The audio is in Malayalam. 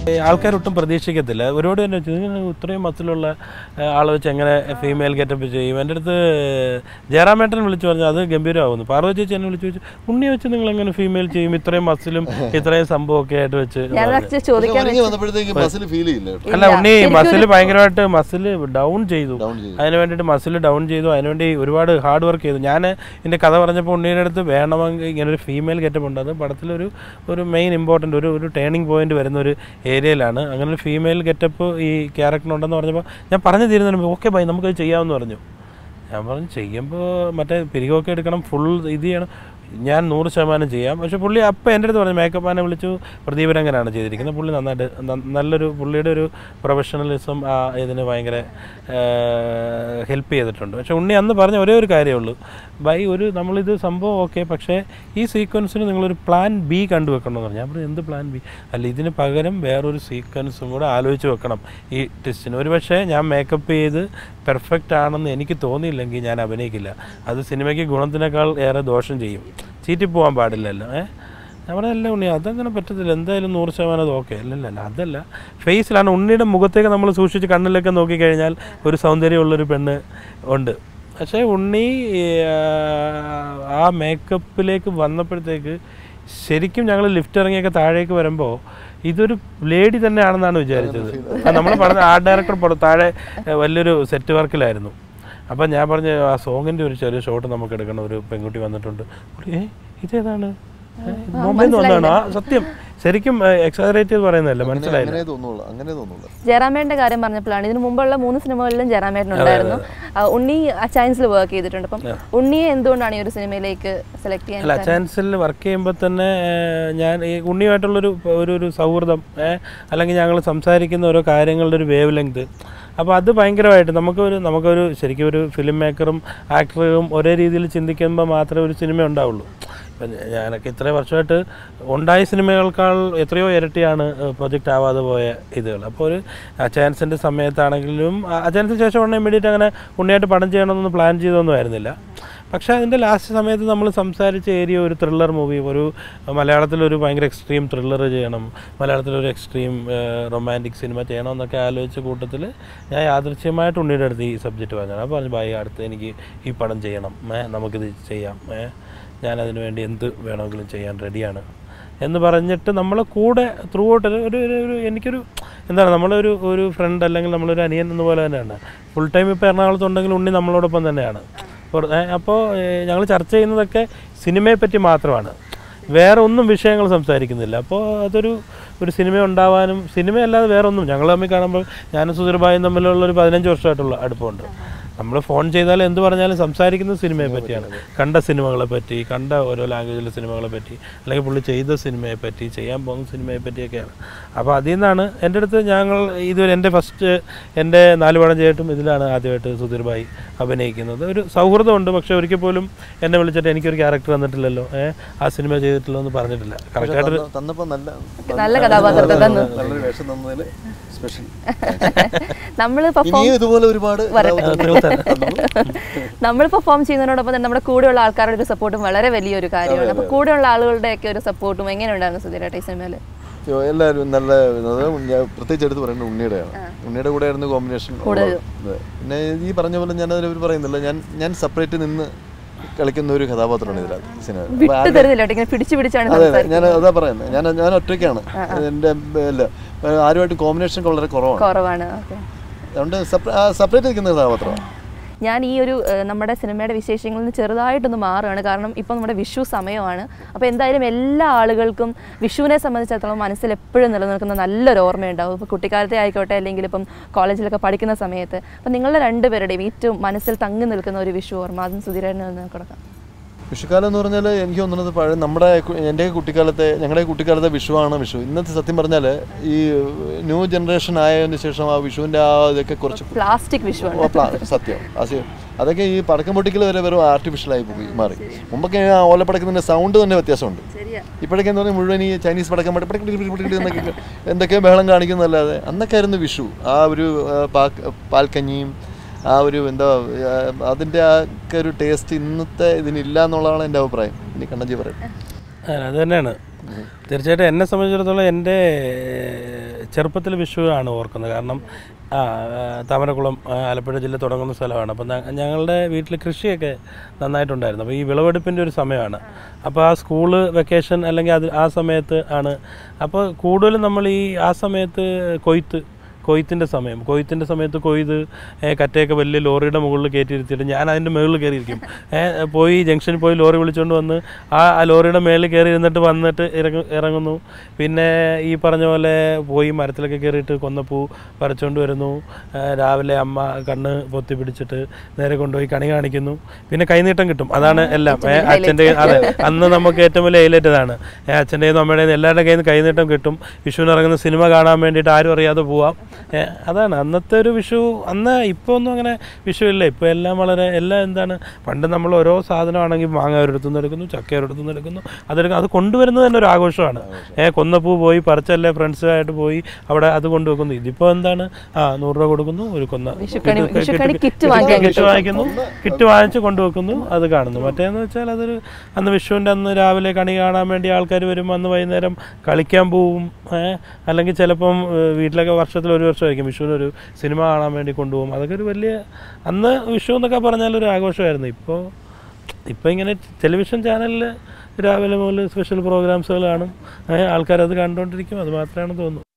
ആൾക്കാർ ഒട്ടും പ്രതീക്ഷിക്കത്തില്ല ഒരുപാട് തന്നെ ചോദിച്ചു, "നിങ്ങൾ ഇത്രയും മസിലുള്ള ആൾ വെച്ച് എങ്ങനെ ഫീമെയിൽ ഗെറ്റപ്പ് ചെയ്യും എൻ്റെ അടുത്ത് ജയറാമേട്ടൻ വിളിച്ചു പറഞ്ഞു അത് ഗംഭീരമാകുന്നു പാർവതി ചേച്ചി എന്നെ വിളിച്ചു ചോദിച്ചു ഉണ്ണിയെ വെച്ച് നിങ്ങൾ എങ്ങനെ ഫീമെയിൽ ചെയ്യും ഇത്രയും മസിലും ഇത്രയും സംഭവമൊക്കെ ആയിട്ട് വെച്ച് ഞാൻ പറഞ്ഞു. ചോദിക്കാൻ ഒരുങ്ങി വന്നപ്പോഴത്തേക്ക് മസിൽ ഫീൽ ചെയ്യില്ല കേട്ടോ അല്ല ഉണ്ണി മസിൽ ഭയങ്കരമായിട്ട് മസിൽ ഡൗൺ ചെയ്തു ഡൗൺ ചെയ്തു അതിന് വേണ്ടിയിട്ട് മസിൽ ഡൗൺ ചെയ്തു അതിനുവേണ്ടി ഒരുപാട് ഹാർഡ് വർക്ക് ചെയ്തു ഞാൻ എൻ്റെ കഥ പറഞ്ഞപ്പോൾ ഉണ്ണിയുടെ അടുത്ത് വേണമെങ്കിൽ ഇങ്ങനെ ഒരു ഫീമെയിൽ ഗെറ്റപ്പ് ഉണ്ട് അത് പടത്തിലൊരു ഒരു മെയിൻ ഇമ്പോർട്ടൻ്റ് ഒരു ഒരു ടേണിംഗ് പോയിന്റ് വരുന്ന ഒരു ഏരിയയിലാണ് അങ്ങനെ ഒരു ഫീമെയിൽ ഗെറ്റപ്പ് ഈ ക്യാരക്ടറിനുണ്ടെന്ന് പറഞ്ഞപ്പോൾ ഞാൻ പറഞ്ഞു തീരുന്നതിന് മുമ്പ് ഓക്കെ ബൈ നമുക്കത് ചെയ്യാമെന്ന് പറഞ്ഞു ഞാൻ പറഞ്ഞു ചെയ്യുമ്പോൾ മറ്റേ പിരികൊക്കെ എടുക്കണം ഫുൾ ഇത് ചെയ്യണം ഞാൻ നൂറ് ശതമാനം ചെയ്യാം പക്ഷെ പുള്ളി അപ്പം എൻ്റെ അടുത്ത് പറഞ്ഞു മേക്കപ്പ് മാനെ വിളിച്ചു പ്രദീപരംഗനാണ് ചെയ്തിരിക്കുന്നത് പുള്ളി നന്നായിട്ട് ന- നല്ലൊരു പുള്ളിയുടെ ഒരു പ്രൊഫഷണലിസം ആ ഇതിന് ഭയങ്കര ഹെൽപ്പ് ചെയ്തിട്ടുണ്ട് പക്ഷെ ഉണ്ണി അന്ന് പറഞ്ഞ ഒരേ ഒരു കാര്യമേ ഉള്ളൂ ബൈ ഒരു നമ്മളിത് സംഭവം ഓക്കെ പക്ഷേ ഈ സീക്വൻസിന് നിങ്ങളൊരു പ്ലാൻ ബി കണ്ടുവെക്കണമെന്ന് പറഞ്ഞു ഞാൻ പറഞ്ഞു എന്ത് പ്ലാൻ ബി അല്ല ഇതിന് പകരം വേറൊരു സീക്വൻസും കൂടെ ആലോചിച്ച് വെക്കണം ഈ ടെസ്റ്റിന് ഒരു പക്ഷേ ഞാൻ മേക്കപ്പ് ചെയ്ത് പെർഫെക്റ്റ് ആണെന്ന് എനിക്ക് തോന്നിയില്ലെങ്കിൽ ഞാൻ അഭിനയിക്കില്ല അത് സിനിമയ്ക്ക് ഗുണത്തിനേക്കാൾ ഏറെ ദോഷം ചെയ്യും ചീറ്റിപ്പോവാൻ പാടില്ലല്ലോ ഏ ഞാൻ പറഞ്ഞല്ല ഉണ്ണി അതങ്ങനെ പറ്റത്തില്ല എന്തായാലും നൂറ് ശതമാനം അത് ഓക്കെ അല്ലല്ല അല്ല അതല്ല ഫേസിലാണ് ഉണ്ണിയുടെ മുഖത്തേക്ക് നമ്മൾ സൂക്ഷിച്ച് കണ്ണിലൊക്കെ നോക്കിക്കഴിഞ്ഞാൽ ഒരു സൗന്ദര്യമുള്ളൊരു പെണ്ണ് ഉണ്ട് പക്ഷേ ഉണ്ണി ആ, ആ മേക്കപ്പിലേക്ക് വന്നപ്പോഴത്തേക്ക് ശരിക്കും ഞങ്ങൾ ലിഫ്റ്റ് ഇറങ്ങിയൊക്കെ താഴേക്ക് വരുമ്പോൾ ഇതൊരു ലേഡി തന്നെയാണെന്നാണ് വിചാരിച്ചത് നമ്മൾ പറഞ്ഞ ആർട്ട് ഡയറക്ടർ പുറത്ത് താഴെ ഏ, വലിയൊരു സെറ്റ് വർക്കിലായിരുന്നു അപ്പം ഞാൻ പറഞ്ഞ ആ സോങ്ങിൻ്റെ ഒരു ചെറിയ ഷോട്ട് നമുക്ക് എടുക്കണം ഒരു പെൺകുട്ടി വന്നിട്ടുണ്ട് പുള്ളി, ഏ ഇതേതാണ് ഏ, ഇത് ബോംബെയിൽ നിന്ന് വന്നതാണോ ആ സത്യം ശരിക്കും എക്സാജറേറ്റ് ചെയ്ത് പറയുന്നതല്ല മനസ്സിലായില്ല അങ്ങനെ തോന്നുള്ളൂ അങ്ങനെ തോന്നുള്ളൂ ജയറാമേട്ടന്റെ കാര്യം പറഞ്ഞപ്പോഴാണ് ഇതിനു മുമ്പുള്ള മൂന്ന് സിനിമകളിലും ജയറാമേട്ടൻ ഉണ്ടായിരുന്നു ആ, ഉണ്ണി അച്ചയൻസിൽ വർക്ക് ചെയ്തിട്ടുണ്ട് അപ്പം ഉണ്ണിയെ എന്തുകൊണ്ടാണ് ഈ ഒരു സിനിമയിലേക്ക് സെലക്ട് ചെയ്യാൻ അല്ല ചാൻസിൽ വർക്ക് ചെയ്യുമ്പോൾ തന്നെ ഏഹ്, ഞാൻ ഈ ഉണ്ണിയുമായിട്ടുള്ളൊരു ഒരു ഒരു സൗഹൃദം ഏഹ്, അല്ലെങ്കിൽ ഞങ്ങൾ സംസാരിക്കുന്ന ഓരോ കാര്യങ്ങളുടെ ഒരു വേവ് ലെങ്ത് അപ്പോൾ അത് ഭയങ്കരമായിട്ട് നമുക്കൊരു നമുക്കൊരു ശരിക്കും ഒരു ഫിലിം മേക്കറും ആക്ടറും ഒരേ രീതിയിൽ ചിന്തിക്കുമ്പോൾ മാത്രമേ ഒരു സിനിമ ഉണ്ടാവുള്ളൂ ഇപ്പം ഞാനൊക്കെ ഇത്രയും വർഷമായിട്ട് ഉണ്ടായ സിനിമകൾക്കാൾ എത്രയോ ഇരട്ടിയാണ് പ്രൊജക്റ്റ് ആവാതെ പോയ ഇതുകൾ അപ്പോൾ ഒരു ചാൻസിൻ്റെ സമയത്താണെങ്കിലും ചാൻസിന് ശേഷം ഉടനെ ഇമ്മീഡിയറ്റ് അങ്ങനെ ഉണ്ണിയായിട്ട് പടം ചെയ്യണമെന്നൊന്നും പ്ലാൻ ചെയ്തൊന്നും ആയിരുന്നില്ല പക്ഷേ അതിൻ്റെ ലാസ്റ്റ് സമയത്ത് നമ്മൾ സംസാരിച്ച ഏരിയ ഒരു ത്രില്ലർ മൂവി ഒരു മലയാളത്തിലൊരു ഭയങ്കര എക്സ്ട്രീം ത്രില്ലർ ചെയ്യണം മലയാളത്തിലൊരു എക്സ്ട്രീം റൊമാൻറ്റിക് സിനിമ ചെയ്യണം എന്നൊക്കെ ആലോചിച്ച കൂട്ടത്തിൽ ഞാൻ യാദൃശ്യമായിട്ട് ഉണ്ണിയുടെ അടുത്ത് ഈ സബ്ജക്റ്റ് പറഞ്ഞു അപ്പോൾ പറഞ്ഞു ബായി അടുത്ത് എനിക്ക് ഈ പടം ചെയ്യണം ഏ നമുക്കിത് ചെയ്യാം ഏ ഞാനതിന് വേണ്ടി എന്ത് വേണമെങ്കിലും ചെയ്യാൻ റെഡിയാണ് എന്ന് പറഞ്ഞിട്ട് നമ്മളെ കൂടെ ത്രൂ ഔട്ട് ഒരു ഒരു ഒരു എനിക്കൊരു എന്താണ് നമ്മളൊരു ഒരു ഫ്രണ്ട് അല്ലെങ്കിൽ നമ്മളൊരു അനിയൻ എന്ന പോലെ തന്നെയാണ് ഫുൾ ടൈം ഇപ്പോൾ എറണാകുളത്തുണ്ടെങ്കിൽ ഉണ്ണി നമ്മളോടൊപ്പം തന്നെയാണ് അപ്പോൾ ഞങ്ങൾ ചർച്ച ചെയ്യുന്നതൊക്കെ സിനിമയെ പറ്റി മാത്രമാണ് വേറെ ഒന്നും വിഷയങ്ങൾ സംസാരിക്കുന്നില്ല അപ്പോൾ അതൊരു ഒരു സിനിമ ഉണ്ടാവാനും സിനിമയല്ലാതെ വേറെ ഒന്നും ഞങ്ങൾ തമ്മിൽ കാണുമ്പോൾ ഞാനും സുധീർഭായും തമ്മിലുള്ള ഒരു പതിനഞ്ച് വർഷമായിട്ടുള്ള അടുപ്പമുണ്ട് നമ്മൾ ഫോൺ ചെയ്താൽ എന്ത് പറഞ്ഞാലും സംസാരിക്കുന്നത് സിനിമയെ പറ്റിയാണ് കണ്ട സിനിമകളെ പറ്റി കണ്ട ഓരോ ലാംഗ്വേജിലെ സിനിമകളെ പറ്റി അല്ലെങ്കിൽ പുള്ളി ചെയ്ത സിനിമയെ പറ്റി ചെയ്യാൻ പോകുന്ന സിനിമയെ പറ്റിയൊക്കെയാണ് അപ്പോൾ അതിൽ നിന്നാണ് എൻ്റെ അടുത്ത് ഞങ്ങൾ ഇതുവരെ എൻ്റെ ഫസ്റ്റ് എൻ്റെ നാല് പടം ചെയ്തിട്ടും ഇതിലാണ് ആദ്യമായിട്ട് സുധീർ ഭായി അഭിനയിക്കുന്നത് ഒരു സൗഹൃദമുണ്ട് പക്ഷേ ഒരിക്കൽ പോലും എന്നെ വിളിച്ചിട്ട് എനിക്കൊരു ക്യാരക്ടർ തന്നിട്ടില്ലല്ലോ ഏഹ് ആ സിനിമ ചെയ്തിട്ടില്ലോ എന്ന് പറഞ്ഞിട്ടില്ല കറക്റ്റായിട്ട് തന്ന- തന്നപ്പോ നല്ല നല്ല കഥാപാത്രത്തെ തന്നു നല്ലൊരു വേഷം തന്നതിൽ സ്പെഷ്യൽ നമ്മൾ പെർഫോം ഇനിയും ഇതുപോലെ ഒരുപാട് നമ്മൾ പെർഫോം ചെയ്യുന്നതിനോടൊപ്പം തന്നെ നമ്മുടെ കൂടെയുള്ള ആൾക്കാരുടെ ഒരു സപ്പോർട്ടും വളരെ വലിയൊരു കാര്യമാണ് അപ്പൊ കൂടെയുള്ള ആളുകളുടെയൊക്കെ ഒരു സപ്പോർട്ടും എങ്ങനെ ഉണ്ടായിരുന്നു സുധീരേട്ട ഈ സിനിമയിൽ എല്ലാവരും നല്ല അത് ഞാൻ പ്രത്യേകിച്ച് എടുത്ത് പറയുന്നത് ഉണ്ണിയുടെയാണ് ഉണ്ണിയുടെ കൂടെ ആയിരുന്നു കോമ്പിനേഷൻ പിന്നെ ഈ പറഞ്ഞ പോലെ ഞാൻ അതിൽ പറയുന്നില്ല ഞാൻ ഞാൻ സെപ്പറേറ്റ് നിന്ന് കളിക്കുന്ന ഒരു കഥാപാത്രമാണ് ഇതിനകത്ത് സിനിമ വിട്ടു തരുന്നില്ല കേട്ടോ ഇങ്ങനെ പിടിച്ചു പിടിച്ചാണ് അതെ അതെ സംസാരിക്കുന്നത് ഞാൻ അതാ പറയുന്നത് ഞാൻ ഞാൻ ഒറ്റയ്ക്കാണ് എൻ്റെ അല്ല ആരുമായിട്ട് കോമ്പിനേഷൻ വളരെ കുറവാണ് കുറവാണ് ഓക്കെ അതുകൊണ്ട് സെപ്പറേറ്റ് നിൽക്കുന്ന കഥാപാത്രമാണ് ഞാൻ ഈ ഒരു ഏഹ്, നമ്മുടെ സിനിമയുടെ വിശേഷങ്ങളിൽ നിന്ന് ചെറുതായിട്ടൊന്ന് മാറുകയാണ് കാരണം ഇപ്പം നമ്മുടെ വിഷു സമയമാണ് അപ്പോൾ എന്തായാലും എല്ലാ ആളുകൾക്കും വിഷുവിനെ സംബന്ധിച്ചിടത്തോളം മനസ്സിൽ എപ്പോഴും നിലനിൽക്കുന്ന നല്ലൊരു ഓർമ്മയുണ്ടാവും ഇപ്പോൾ കുട്ടിക്കാലത്തെ ആയിക്കോട്ടെ അല്ലെങ്കിൽ ഇപ്പം കോളേജിലൊക്കെ പഠിക്കുന്ന സമയത്ത് അപ്പം നിങ്ങളുടെ രണ്ടുപേരുടെയും ഏറ്റവും മനസ്സിൽ തങ്ങി നിൽക്കുന്ന ഒരു വിഷു ഓർമ്മ അതും സുധീരന് ഒന്ന് കൊടുക്കാം വിഷുക്കാലം എന്ന് പറഞ്ഞാൽ എനിക്ക് തോന്നുന്നത് പഴയ നമ്മുടെ കു- എൻ്റെ കുട്ടിക്കാലത്തെ ഞങ്ങളുടെ കുട്ടിക്കാലത്തെ വിഷുവാണ് വിഷു ഇന്നത്തെ സത്യം പറഞ്ഞാൽ ഈ ന്യൂ ജനറേഷൻ ആയതിനു ശേഷം ആ വിഷുവിൻ്റെ ആ ഇതൊക്കെ കുറച്ച് പ്ലാസ്റ്റിക് വിഷുവാണ് ഓ, പ്ലാ- സത്യം അത് അതൊക്കെ ഈ പടക്കം പൊട്ടിക്കൽ വരെ വെറും ആർട്ടിഫിഷ്യലായി പോയി മാറി മുമ്പൊക്കെ ആ ഓലപ്പടക്കത്തിൻ്റെ സൗണ്ട് തന്നെ വ്യത്യാസമുണ്ട് ശരിയാ ഇപ്പോഴൊക്കെ എന്ന് പറഞ്ഞാൽ മുഴുവൻ ഈ ചൈനീസ് പടക്കം പട- പടക്ക് ടിക്ക് ടിക്ക് ടിക്ക് എന്നൊക്കെ എന്തൊക്കെയോ ബഹളം കാണിക്കുന്നതല്ലാതെ അന്നൊക്കെ ആയിരുന്നു വിഷു ആ ഒരു ആ, പാ- പാൽക്കഞ്ഞിയും ആ ഒരു എന്താ ആ, അതിൻ്റെ ആ ഒക്കെ ഒരു ടേസ്റ്റ് ഇന്നത്തെ ഇതിനില്ല എന്നുള്ളതാണ് എൻ്റെ അഭിപ്രായം ഇനി കണ്ണഞ്ചി പറയും ആ, അത് തന്നെയാണ് തീർച്ചയായിട്ടും എന്നെ സംബന്ധിച്ചിടത്തോളം എൻ്റെ ചെറുപ്പത്തിൽ വിഷു ആണ് ഓർക്കുന്നത് കാരണം ആ, ആ, താമരക്കുളം ആ, ആലപ്പുഴ ജില്ല തുടങ്ങുന്ന സ്ഥലമാണ് അപ്പം ഞ- ഞങ്ങളുടെ വീട്ടിൽ കൃഷിയൊക്കെ നന്നായിട്ടുണ്ടായിരുന്നു അപ്പോൾ ഈ വിളവെടുപ്പിൻ്റെ ഒരു സമയമാണ് അപ്പോൾ ആ സ്കൂള് വെക്കേഷൻ അല്ലെങ്കിൽ അത് ആ സമയത്ത് ആണ് അപ്പോൾ കൂടുതലും നമ്മൾ ഈ ആ സമയത്ത് കൊയ്ത്ത് കൊയ്ത്തിൻ്റെ സമയം കൊയ്ത്തിൻ്റെ സമയത്ത് കൊയ്ത് ഏ, കറ്റയൊക്കെ വലിയ ലോറിയുടെ മുകളിൽ കയറ്റിയിരുത്തിയിട്ട് ഞാൻ അതിൻ്റെ മുകളിൽ കയറിയിരിക്കും ഏ, പോയി ജംഗ്ഷനിൽ പോയി ലോറി വിളിച്ചുകൊണ്ട് വന്ന് ആ ആ ലോറിയുടെ മേളിൽ കയറി ഇരുന്നിട്ട് വന്നിട്ട് ഇറങ്ങ ഇറങ്ങുന്നു പിന്നെ ഈ പറഞ്ഞ പോലെ പോയി മരത്തിലൊക്കെ കയറിയിട്ട് കൊന്നപ്പൂ പറിച്ചുകൊണ്ട് വരുന്നു ഏ, രാവിലെ അമ്മ കണ്ണ് പൊത്തി പിടിച്ചിട്ട് നേരെ കൊണ്ടുപോയി കണി കാണിക്കുന്നു പിന്നെ കൈനീട്ടം കിട്ടും അതാണ് എല്ലാം ഏ, അച്ഛൻ്റെ അതെ അന്ന് നമുക്ക് ഏറ്റവും വലിയ ഹൈലൈറ്റ് അതാണ് ഏ, അച്ഛൻ്റെയും അമ്മയുടെയും എല്ലാവരുടെ കയ്യിൽ നിന്ന് കൈനീട്ടം കിട്ടും വിഷുവിന് ഇറങ്ങുന്ന സിനിമ കാണാൻ വേണ്ടിയിട്ട് ആരും അറിയാതെ പോവാം ഏ, അതാണ് അന്നത്തെ ഒരു വിഷു അന്ന് ഇപ്പോൾ ഒന്നും അങ്ങനെ വിഷു ഇല്ല ഇപ്പോൾ എല്ലാം വളരെ എല്ലാം എന്താണ് പണ്ട് നമ്മൾ ഓരോ സാധനമാണെങ്കിൽ മാങ്ങ ഒരിടത്തു നിന്ന് എടുക്കുന്നു ചക്ക ഒരിടത്തു നിന്ന് എടുക്കുന്നു അതെടുക്കും അത് കൊണ്ടുവരുന്നത് തന്നെ ഒരു ആഘോഷമാണ് ഏ കൊന്നപ്പൂ പോയി പറിച്ചല്ലേ ഫ്രണ്ട്സുമായിട്ട് പോയി അവിടെ അത് കൊണ്ടുവെക്കുന്നു ഇതിപ്പോൾ എന്താണ് ആ നൂറ് രൂപ കൊടുക്കുന്നു ഒരു കൊന്ന വിഷുക്കണി- കിറ്റ് വിഷുക്കണി കിറ്റ് കിറ്റ് വാങ്ങിക്കാൻ കിറ്റ് വാങ്ങിക്കുന്നു കിറ്റ് വാങ്ങിച്ച് കൊണ്ടുവെക്കുന്നു അത് കാണുന്നു മറ്റേന്ന് വെച്ചാൽ അതൊരു അന്ന് വിഷുവിൻ്റെ അന്ന് രാവിലെ കണി കാണാൻ വേണ്ടി ആൾക്കാർ വരും അന്ന് വൈകുന്നേരം കളിക്കാൻ പോവും ഏ, അല്ലെങ്കിൽ ചിലപ്പം ഏ, വീട്ടിലൊക്കെ വർഷത്തിൽ ഒരു വർഷമായിരിക്കും വിഷുവിന് ഒരു സിനിമ കാണാൻ വേണ്ടി കൊണ്ടുപോകും അതൊക്കെ ഒരു വലിയ അന്ന് വിഷു എന്നൊക്കെ പറഞ്ഞാൽ ഒരു ആഘോഷമായിരുന്നു ഇപ്പോൾ ഇപ്പോൾ ഇങ്ങനെ ടെലിവിഷൻ ചാനലിൽ രാവിലെ മുതൽ സ്പെഷ്യൽ പ്രോഗ്രാംസുകൾ കാണും ഏ, ആൾക്കാരത് കണ്ടുകൊണ്ടിരിക്കും അത് മാത്രമാണ് തോന്നുന്നു